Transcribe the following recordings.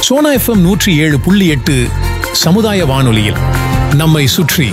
Sona FM நூற்றி ஏழு புள்ளி எட்டு சமுதாய வானொலியில் நம்மை சுற்றி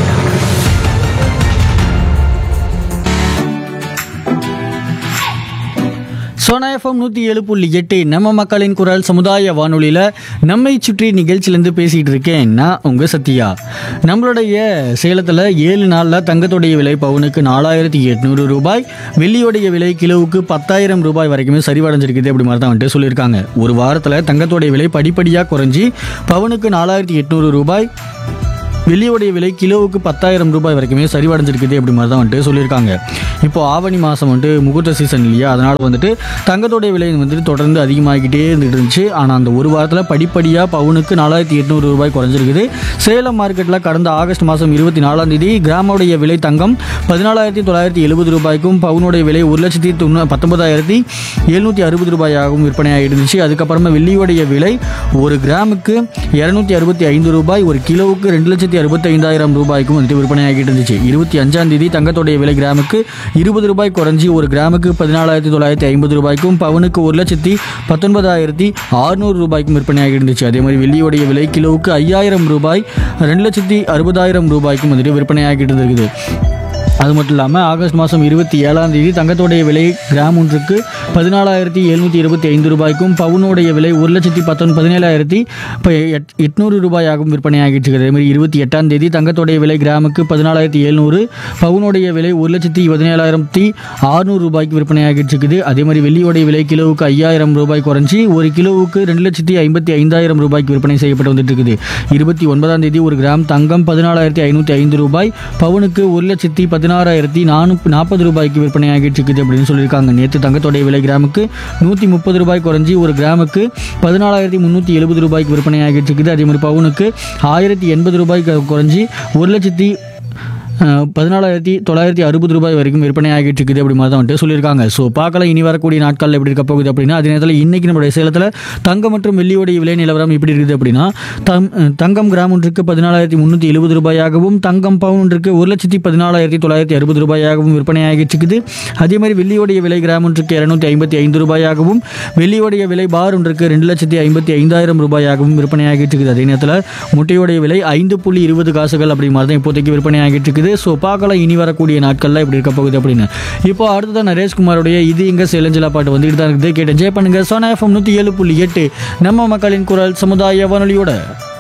சோனா எஃப்எம் நூற்றி ஏழு புள்ளி எட்டு நம்ம மக்களின் குரல் சமுதாய வானொலியில் நம்மை சுற்றி நிகழ்ச்சியிலேருந்து பேசிகிட்டு இருக்கேன் நான் உங்கள் சத்யா நம்மளுடைய சேலத்தில் ஏழு நாளில் தங்கத்துடைய விலை பவுனுக்கு நாலாயிரத்தி எட்நூறு ரூபாய் வெள்ளியோடைய விலை கிலோவுக்கு பத்தாயிரம் ரூபாய் வரைக்குமே சரிவடைஞ்சிருக்குது அப்படி மாதிரி தான் வந்துட்டு சொல்லியிருக்காங்க ஒரு வாரத்தில் தங்கத்தோடைய விலை படிப்படியாக குறைஞ்சி பவுனுக்கு நாலாயிரத்தி எட்நூறு ரூபாய் வெள்ளியோடைய விலை கிலோவுக்கு பத்தாயிரம் ரூபாய் வரைக்குமே சரிவடைஞ்சிருக்குது அப்படி மாதிரி தான் வந்துட்டு சொல்லியிருக்காங்க இப்போ ஆவணி மாதம் வந்துட்டு முகூர்த்த சீசன் இல்லையா அதனால் வந்துட்டு தங்கத்தோடைய விலை வந்துட்டு தொடர்ந்து அதிகமாகிக்கிட்டே இருந்துட்டு இருந்துச்சு ஆனால் அந்த ஒரு வாரத்தில் படிப்படியாக பவுனுக்கு நாலாயிரத்தி எட்நூறு ரூபாய் குறைஞ்சிருக்குது சேலம் மார்க்கெட்டில் கடந்த ஆகஸ்ட் மாதம் இருபத்தி நாலாம் தேதி கிராமோடைய விலை தங்கம் பதினாலாயிரத்தி தொள்ளாயிரத்தி எழுபது ரூபாய்க்கும் பவுனுடைய விலை ஒரு லட்சத்தி தொண்ணூ பத்தொன்பதாயிரத்தி எழுநூற்றி அறுபது ரூபாயாகவும் விற்பனையாக இருந்துச்சு அதுக்கப்புறமா வெள்ளியோடைய விலை ஒரு கிராமுக்கு இரநூத்தி அறுபத்தி ஐந்து ரூபாய் ஒரு கிலோவுக்கு ரெண்டு லட்சத்தி அறுபத்தி ஐந்தாயிரம் ரூபாய்க்கும் வந்துட்டு விற்பனையாகிட்டு இருந்துச்சு இருபத்தி அஞ்சாம் தேதி தங்கத்தோடைய விலை கிராமுக்கு இருபது ரூபாய் குறைஞ்சி ஒரு கிராமுக்கு பதினாலாயிரத்தி தொள்ளாயிரத்தி ஐம்பது ரூபாய்க்கும் பவுனுக்கு ஒரு லட்சத்தி பத்தொன்பதாயிரத்தி அறுநூறு ரூபாய்க்கும் விற்பனையாகி இருந்துச்சு அதே மாதிரி வெள்ளியோடைய விலை கிலோவுக்கு ஐயாயிரம் ரூபாய் ரெண்டு லட்சத்தி அறுபதாயிரம் ரூபாய்க்கும் வந்துட்டு விற்பனையாகிட்டு இருக்குது அது மட்டும் இல்லாமல் ஆகஸ்ட் மாதம் இருபத்தி ஏழாம் தேதி தங்கத்தோடைய விலை கிராம் ஒன்றுக்கு பதினாலாயிரத்தி எழுநூற்றி இருபத்தி ஐந்து ரூபாய்க்கும் பவுனுடைய விலை ஒரு லட்சத்தி பத்தொன் பதினேழாயிரத்தி இப்போ எட் எட்நூறு ரூபாயாகவும் விற்பனையாகிட்டு இருக்குது அதேமாதிரி இருபத்தி எட்டாம் தேதி தங்கத்தோடைய விலை கிராமுக்கு பதினாலாயிரத்தி எழுநூறு பவுனுடைய விலை ஒரு லட்சத்தி பதினேழாயிரத்தி அறுநூறு ரூபாய்க்கு விற்பனையாகிட்டு இருக்குது அதே மாதிரி வெள்ளியோடைய விலை கிலோவுக்கு ஐயாயிரம் ரூபாய் குறைஞ்சி ஒரு கிலோவுக்கு ரெண்டு லட்சத்தி ஐம்பத்தி ஐந்தாயிரம் ரூபாய்க்கு விற்பனை செய்யப்பட்டு வந்துட்டு இருக்குது இருபத்தி ஒன்பதாம் தேதி ஒரு கிராம் தங்கம் பதினாலாயிரத்தி ஐநூற்றி ஐந்து ரூபாய் பவுனுக்கு ஒரு லட்சத்தி பதினாறாயிரத்தி நானூற்றி நாற்பது ரூபாய்க்கு விற்பனையாகிட்டு இருக்குது அப்படின்னு சொல்லியிருக்காங்க நேற்று தங்கத்தோடைய விலை கிராமுக்கு நூற்றி முப்பது ரூபாய் குறைஞ்சி ஒரு கிராமுக்கு பதினாலாயிரத்தி முந்நூற்றி எழுபது ரூபாய்க்கு விற்பனையாகிட்டு இருக்குது அதே மாதிரி பவுனுக்கு ஆயிரத்தி எண்பது ரூபாய் கு- குறைஞ்சி ஒரு லட்சத்தி அஹ், பதினாலாயிரத்தி தொள்ளாயிரத்தி அறுபது ரூபாய் வரைக்கும் விற்பனை ஆகிட்டு இருக்குது அப்படி மாதிரி தான் வந்துட்டு சொல்லியிருக்காங்க ஸோ பார்க்கலாம் இனி வரக்கூடிய நாட்களில் எப்படி இருக்க போகுது அப்படின்னா அதே நேரத்தில் இன்னைக்கு நம்மளுடைய சேலத்தில் தங்கம் மற்றும் வெள்ளியோடைய விலை நிலவரம் எப்படி இருக்குது அப்படின்னா தங் தங்கம் கிராம் ஒன்றுக்கு பதினாலாயிரத்தி முந்நூற்றி எழுபது ரூபாயாகவும் தங்கம் பவுன் ஒன்றுக்கு ஒரு லட்சத்தி பதினாலாயிரத்தி தொள்ளாயிரத்தி அறுபது ரூபாயாகவும் விற்பனை ஆகிட்டு இருக்குது அதே மாதிரி வெள்ளியோடைய விலை கிராம் ஒன்றுக்கு இரநூத்தி ஐம்பத்தி ஐந்து ரூபாயாகவும் வெள்ளியோடைய விலை பார் ஒன்றுக்கு ரெண்டு லட்சத்தி ஐம்பத்தி ஐந்தாயிரம் ரூபாயாகவும் விற்பனை ஆகிட்டு இருக்குது அதே நேரத்தில் முட்டையோடைய விலை ஐந்து புள்ளி இருபது காசுகள் அப்படி மாதிரி தான் இப்போதைக்கு விற்பனை ஆகிட்டு இருக்குது ஸோ பார்க்கலாம் இனி வரக்கூடிய நாட்களில் எப்படி இருக்க போகுது அப்படின்னு இப்போ அடுத்ததான் நரேஷ்குமாரோடைய இது இங்கே செலஞ்சிலா பாட்டு வந்துட்டு தான் இருக்குது கேட்டு என்ஜாய் பண்ணுங்க சோனா எஃப்எம் நூற்றி ஏழு புள்ளி எட்டு நம்ம மக்களின் குரல் சமுதாய வானொலியோட